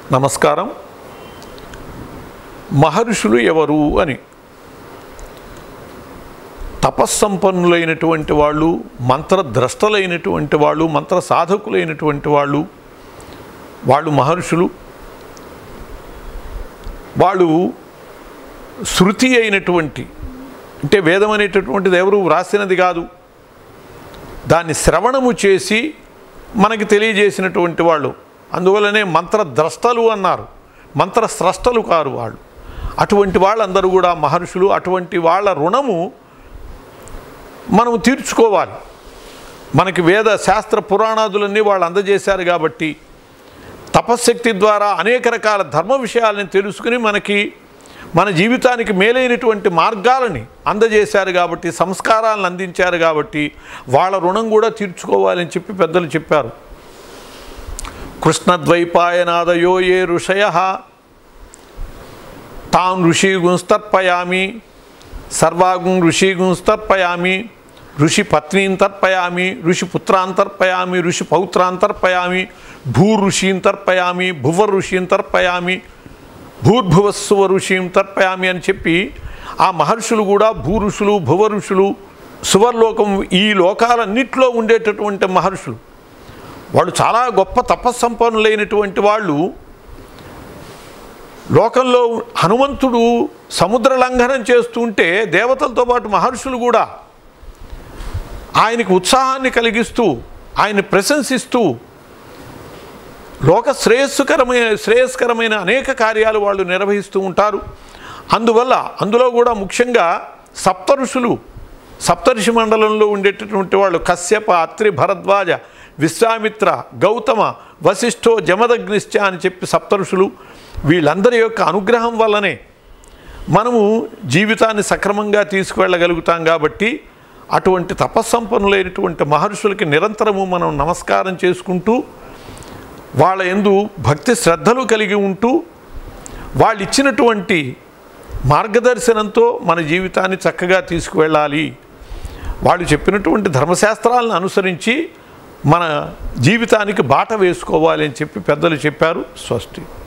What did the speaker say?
నమస్కారం మహర్షులు ఎవరు అని తపస్సంపన్నులైనటువంటి వాళ్ళు మంత్రద్రష్టలైనటువంటి వాళ్ళు మంత్ర సాధకులైనటువంటి వాళ్ళు వాళ్ళు మహర్షులు వాళ్ళు శృతి అయినటువంటి అంటే వేదం అనేటటువంటిది ఎవరు వ్రాసినది కాదు దాన్ని శ్రవణము చేసి మనకి తెలియజేసినటువంటి వాళ్ళు అందువలనే మంత్రద్రష్టలు అన్నారు మంత్ర స్రష్టలు కారు వాళ్ళు అటువంటి వాళ్ళందరూ కూడా మహర్షులు అటువంటి వాళ్ళ రుణము మనం తీర్చుకోవాలి మనకి వేద శాస్త్ర పురాణాదులన్నీ వాళ్ళు అందజేశారు కాబట్టి తపశ్శక్తి ద్వారా అనేక రకాల ధర్మ విషయాలని తెలుసుకుని మనకి మన జీవితానికి మేలైనటువంటి మార్గాలని అందజేశారు కాబట్టి సంస్కారాలను అందించారు కాబట్టి వాళ్ళ రుణం కూడా తీర్చుకోవాలని చెప్పి పెద్దలు చెప్పారు కృష్ణద్వైపాయనాదయో ఏ ఋషయ తాన్ ఋషిగుంస్తర్పయామి సర్వాగుం ఋషిగుంస్తర్పయామి ఋషి పత్నీం తర్పయామి ఋషి పుత్రాన్ తర్పయామి ఋషి పౌత్రాన్ తర్పయామి భూ ఋషీం తర్పయామి భువ ఋషీం తర్పయామి భూర్భువస్సువ ఋషిం తర్పయామి అని చెప్పి ఆ మహర్షులు కూడా భూ ఋషులు భువ ఋషులు సువర్లోకం ఈ లోకాలన్నిట్లో ఉండేటటువంటి మహర్షులు వాళ్ళు చాలా గొప్ప తపస్సంపన్నులైనటువంటి వాళ్ళు లోకంలో హనుమంతుడు సముద్ర లంఘనం చేస్తుంటే దేవతలతో పాటు మహర్షులు కూడా ఆయనకు ఉత్సాహాన్ని కలిగిస్తూ ఆయన ప్రశంసిస్తూ లోక శ్రేయస్సుకరమైన శ్రేయస్కరమైన అనేక కార్యాలు వాళ్ళు నిర్వహిస్తూ ఉంటారు అందువల్ల అందులో కూడా ముఖ్యంగా సప్తఋషులు సప్తఋషి మండలంలో ఉండేటటువంటి వాళ్ళు కశ్యప అత్రి భరద్వాజ విశ్వామిత్ర గౌతమ వశిష్ఠో జమదగ్నిశ్చ అని చెప్పి సప్తఋషులు వీళ్ళందరి యొక్క అనుగ్రహం వల్లనే మనము జీవితాన్ని సక్రమంగా తీసుకువెళ్ళగలుగుతాం కాబట్టి అటువంటి తపస్సంపన్నులైనటువంటి మహర్షులకి నిరంతరము మనం నమస్కారం చేసుకుంటూ వాళ్ళ ఎందు భక్తి శ్రద్ధలు కలిగి ఉంటూ వాళ్ళు ఇచ్చినటువంటి మార్గదర్శనంతో మన జీవితాన్ని చక్కగా తీసుకువెళ్ళాలి వాళ్ళు చెప్పినటువంటి ధర్మశాస్త్రాలను అనుసరించి మన జీవితానికి బాట వేసుకోవాలి అని చెప్పి పెద్దలు చెప్పారు స్వస్తి